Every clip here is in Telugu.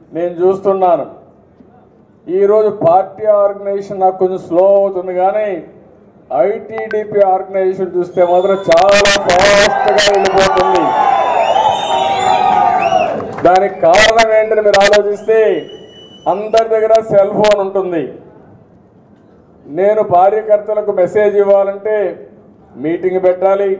నేను చూస్తున్నాను ఈరోజు పార్టీ ఆర్గనైజేషన్ నాకు కొంచెం స్లో అవుతుంది కానీ ఐటీడీపీ ఆర్గనైజేషన్ చూస్తే మాత్రం చాలా ఫాస్ట్గా వెళ్ళిపోతుంది దానికి కారణం ఏంటని మీరు ఆలోచిస్తే అందరి దగ్గర సెల్ ఫోన్ ఉంటుంది నేను కార్యకర్తలకు మెసేజ్ ఇవ్వాలంటే మీటింగ్ పెట్టాలి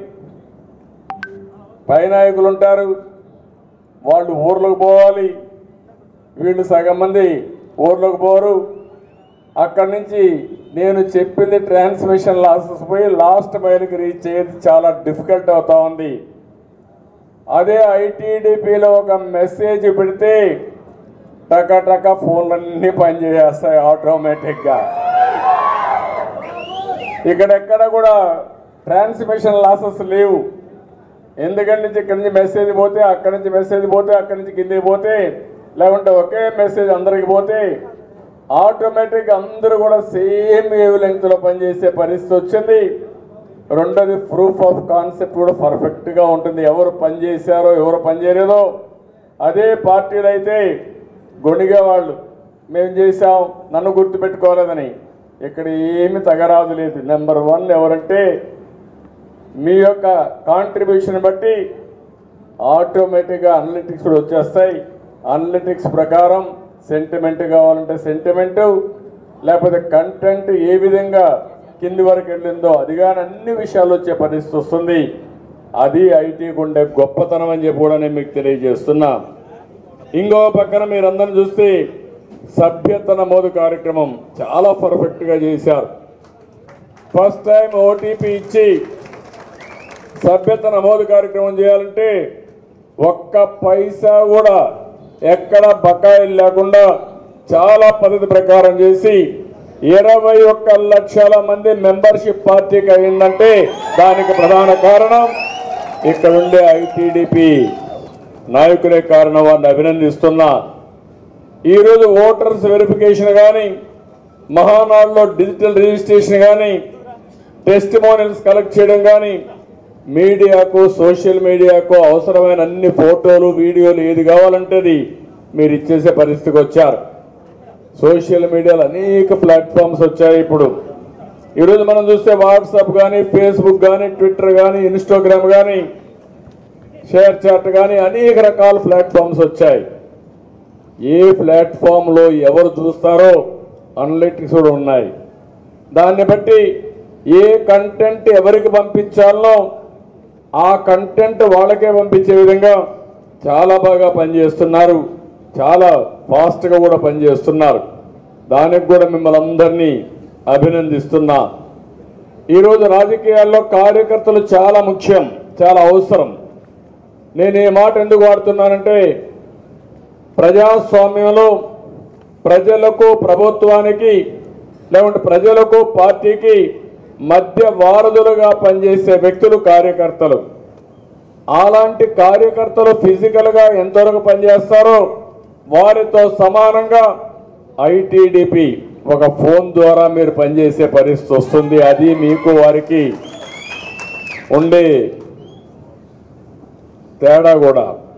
పై నాయకులు ఉంటారు వాళ్ళు ఊర్లోకి పోవాలి వీళ్ళు సగం మంది ఊర్లోకి పోరు అక్కడి నుంచి నేను చెప్పింది ట్రాన్స్మిషన్ లాసెస్ పోయి లాస్ట్ మైల్కి రీచ్ అయ్యేది చాలా డిఫికల్ట్ అవుతా ఉంది అదే ఐటీడీపీలో ఒక మెసేజ్ పెడితే టక టక ఫోన్లన్నీ పనిచేస్తాయి ఆటోమేటిక్గా ఇక్కడెక్కడ కూడా ట్రాన్స్మిషన్ లాసెస్ లేవు ఎందుకంటే నుంచి ఇక్కడి నుంచి మెసేజ్ పోతే అక్కడి నుంచి మెసేజ్ పోతే అక్కడి నుంచి కిందికి పోతే లేకుంటే ఒకే మెసేజ్ అందరికి పోతే ఆటోమేటిక్ అందరూ కూడా సేమ్ వేవ్ లెంగ్త్లో పనిచేసే పరిస్థితి వచ్చింది రెండోది ప్రూఫ్ ఆఫ్ కాన్సెప్ట్ కూడా పర్ఫెక్ట్గా ఉంటుంది ఎవరు పని చేశారో ఎవరు పని చేయలేదో అదే పార్టీలు అయితే గొణిగే వాళ్ళు మేము చేసాం నన్ను గుర్తుపెట్టుకోలేదని ఇక్కడ ఏమి తగరాదు లేదు నెంబర్ వన్ ఎవరంటే మీ యొక్క కాంట్రిబ్యూషన్ బట్టి ఆటోమేటిక్గా అనలిటిక్స్ కూడా వచ్చేస్తాయి అనలిటిక్స్ ప్రకారం సెంటిమెంట్ కావాలంటే సెంటిమెంటు లేకపోతే కంటెంట్ ఏ విధంగా కింది వరకు వెళ్ళిందో అది కానీ అన్ని విషయాలు వచ్చే పరిస్థితి వస్తుంది అది ఐటీకి ఉండే గొప్పతనం అని చెప్పి కూడా నేను మీకు తెలియజేస్తున్నా ఇంకో పక్కన మీరందరూ చూస్తే సభ్యత నమోదు కార్యక్రమం చాలా పర్ఫెక్ట్గా చేశారు ఫస్ట్ టైం ఓటీపీ ఇచ్చి సభ్యత నమోదు కార్యక్రమం చేయాలంటే ఒక్క పైసా కూడా ఎక్కడ బకాయిలు లేకుండా చాలా పద్ధతి ప్రకారం చేసి ఇరవై ఒక్క లక్షల మంది మెంబర్షిప్ పార్టీకి అయిందంటే దానికి ప్రధాన కారణం ఇక్కడ ఉండే ఐటీడీపీ నాయకులే కారణం వారిని అభినందిస్తున్నా ఈరోజు ఓటర్స్ వెరిఫికేషన్ కానీ మహానాడులో డిజిటల్ రిజిస్ట్రేషన్ కానీ టెస్టిమోనియల్స్ కలెక్ట్ చేయడం కానీ మీడియాకు సోషల్ మీడియాకు అవసరమైన అన్ని ఫోటోలు వీడియోలు ఏది కావాలంటే అది మీరు ఇచ్చేసే పరిస్థితికి వచ్చారు సోషల్ మీడియాలో అనేక ప్లాట్ఫామ్స్ వచ్చాయి ఇప్పుడు ఈరోజు మనం చూస్తే వాట్సాప్ కానీ ఫేస్బుక్ కానీ ట్విట్టర్ కానీ ఇన్స్టాగ్రామ్ కానీ షేర్ చాట్ కానీ అనేక రకాల ప్లాట్ఫామ్స్ వచ్చాయి ఏ ప్లాట్ఫామ్లో ఎవరు చూస్తారో అనలిటిక్స్ కూడా ఉన్నాయి దాన్ని బట్టి ఏ కంటెంట్ ఎవరికి పంపించాలనో ఆ కంటెంట్ వాళ్ళకే పంపించే విధంగా చాలా బాగా పనిచేస్తున్నారు చాలా ఫాస్ట్గా కూడా పనిచేస్తున్నారు దానికి కూడా మిమ్మల్ని అందరినీ అభినందిస్తున్నా ఈరోజు రాజకీయాల్లో కార్యకర్తలు చాలా ముఖ్యం చాలా అవసరం నేను ఈ మాట ఎందుకు వాడుతున్నానంటే ప్రజాస్వామ్యంలో ప్రజలకు ప్రభుత్వానికి లేకుంటే ప్రజలకు పార్టీకి మధ్య వారధులుగా పనిచేసే వ్యక్తులు కార్యకర్తలు అలాంటి కార్యకర్తలు ఫిజికల్గా ఎంతవరకు పనిచేస్తారో వారితో సమానంగా ఐటీడీపీ ఒక ఫోన్ ద్వారా మీరు పనిచేసే పరిస్థితి వస్తుంది అది మీకు వారికి ఉండే తేడా కూడా